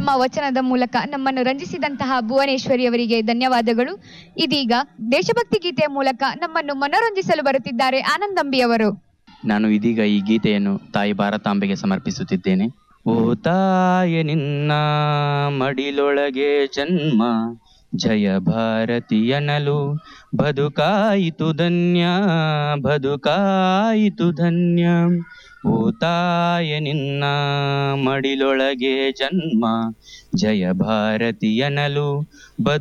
ತಮ್ಮ ವಚನದ ಮೂಲಕ ನಮ್ಮನ್ನು ರಂಜಿಸಿದಂತಹ ಭುವನೇಶ್ವರಿ ಅವರಿಗೆ ಧನ್ಯವಾದಗಳು ಇದೀಗ ದೇಶಭಕ್ತಿ ಗೀತೆಯ ಮೂಲಕ ನಮ್ಮನ್ನು ಮನೋರಂಜಿಸಲು ಬರುತ್ತಿದ್ದಾರೆ ಆನಂದಂಬಿ ಅವರು ನಾನು ಇದೀಗ ಈ ಗೀತೆಯನ್ನು ತಾಯಿ ಭಾರತಾಂಬೆಗೆ ಸಮರ್ಪಿಸುತ್ತಿದ್ದೇನೆ ಓ ತಾಯ ನಿನ್ನ ಮಡಿಲೊಳಗೆ ಜನ್ಮ ಜಯ ಭಾರತೀಯನಲು ಬದುಕಾಯಿತು ಧನ್ಯ ಬದುಕಾಯಿತು ಧನ್ಯ ಓ ತಾಯ ನಿನ್ನ ಮಡಿಲೊಳಗೆ ಜನ್ಮ ಜಯ ಭಾರತೀಯನಲು ಬದು